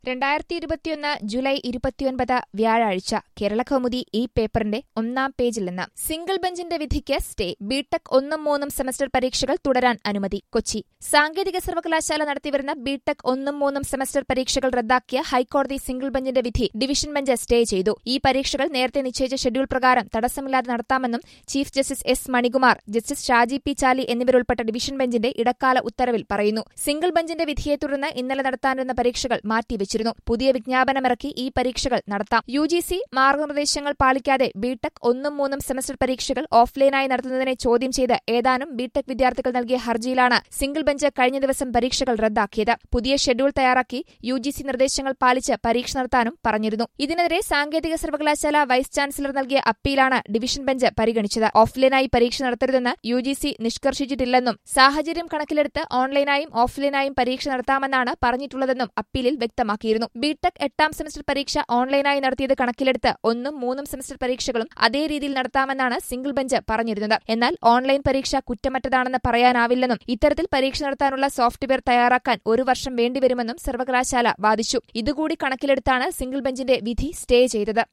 രണ്ടായിരത്തി ഇരുപത്തിയൊന്ന് ജൂലൈ ഇരുപത്തിയൊൻപത് വ്യാഴാഴ്ച കേരളകൗമുദി ഈ പേപ്പറിന്റെ ഒന്നാം പേജിൽ നിന്ന് സിംഗിൾ ബെഞ്ചിന്റെ വിധിക്ക് സ്റ്റേ ബിടെക് ഒന്നും മൂന്നും സെമസ്റ്റർ പരീക്ഷകൾ തുടരാൻ അനുമതി കൊച്ചി സാങ്കേതിക സർവകലാശാല നടത്തിവരുന്ന ബിടെക് ഒന്നും മൂന്നും സെമസ്റ്റർ പരീക്ഷകൾ റദ്ദാക്കിയ ഹൈക്കോടതി സിംഗിൾ ബെഞ്ചിന്റെ വിധി ഡിവിഷൻ ബെഞ്ച് സ്റ്റേ ചെയ്തു ഈ പരീക്ഷകൾ നേരത്തെ നിശ്ചയിച്ച ഷെഡ്യൂൾ പ്രകാരം തടസ്സമില്ലാതെ നടത്താമെന്നും chief justice S Manikumar justice Shaji P Chaly എന്നിവരുൾപ്പെട്ട ഡിവിഷൻ ബെഞ്ചിന്റെ ഇടക്കാല ഉത്തരവിൽ പറയുന്നു സിംഗിൾ ബെഞ്ചിന്റെ വിധിയെ തുടർന്ന് ഇന്നലെ നടത്താനിരുന്ന പരീക്ഷകൾ മാറ്റിവെച്ചിരുന്നു പുതിയ വിജ്ഞാപനമിറക്കി ഈ പരീക്ഷകൾ നടത്താം യു ജി സി മാർഗനിർദ്ദേശങ്ങൾ പാലിക്കാതെ ബിടെക് ഒന്നും മൂന്നും സെമസ്റ്റർ പരീക്ഷകൾ ഓഫ്ലൈനായി നടത്തുന്നതിനെ ചോദ്യം ചെയ്ത് ഏതാനും ബിടെക് വിദ്യാർത്ഥികൾ നൽകിയ ഹർജിയിലാണ് സിംഗിൾ ബെഞ്ച് കഴിഞ്ഞ ദിവസം പരീക്ഷകൾ റദ്ദാക്കിയത് പുതിയ ഷെഡ്യൂൾ തയ്യാറാക്കി യു ജി സി നിർദ്ദേശങ്ങൾ പാലിച്ച് പരീക്ഷ നടത്താനും പറഞ്ഞിരുന്നു ഇതിനെതിരെ സാങ്കേതിക സർവകലാശാല വൈസ് ചാൻസലർ നൽകിയ അപ്പീലാണ് ഡിവിഷൻ ബെഞ്ച് പരിഗണിച്ചത് ഓഫ്ലൈനായി പരീക്ഷ നടത്തരുതെന്ന് യു ജി സി നിഷ്കർഷിച്ചിട്ടില്ലെന്നും സാഹചര്യം കണക്കിലെടുത്ത് ഓൺലൈനായും ഓഫ്ലൈനായും പരീക്ഷ നടത്താമെന്നാണ് പറഞ്ഞിട്ടുള്ളതെന്നും അപ്പീലിൽ വ്യക്തമാക്കിയിരുന്നു ബിടെക് എട്ടാം സെമസ്റ്റർ പരീക്ഷ ഓൺലൈനായി നടത്തിയത് കണക്കിലെടുത്ത് ഒന്നും മൂന്നും സെമസ്റ്റർ പരീക്ഷകളും അതേ രീതിയിൽ നടത്താമെന്നാണ് സിംഗിൾ ബെഞ്ച് പറഞ്ഞിരുന്നത് എന്നാൽ ഓൺലൈൻ പരീക്ഷ കുറ്റമറ്റതാണെന്ന് പറയാനാവില്ലെന്നും ഇത്തരത്തിൽ പരീക്ഷ നടത്താനുള്ള സോഫ്റ്റ്വെയർ തയ്യാറാക്കാൻ ഒരു വർഷം വേണ്ടിവരുമെന്നും സർവകലാശാല വാദിച്ചു ഇതുകൂടി കണക്കിലെടുത്താണ് സിംഗിൾ ബെഞ്ചിന്റെ വിധി സ്റ്റേ ചെയ്തത്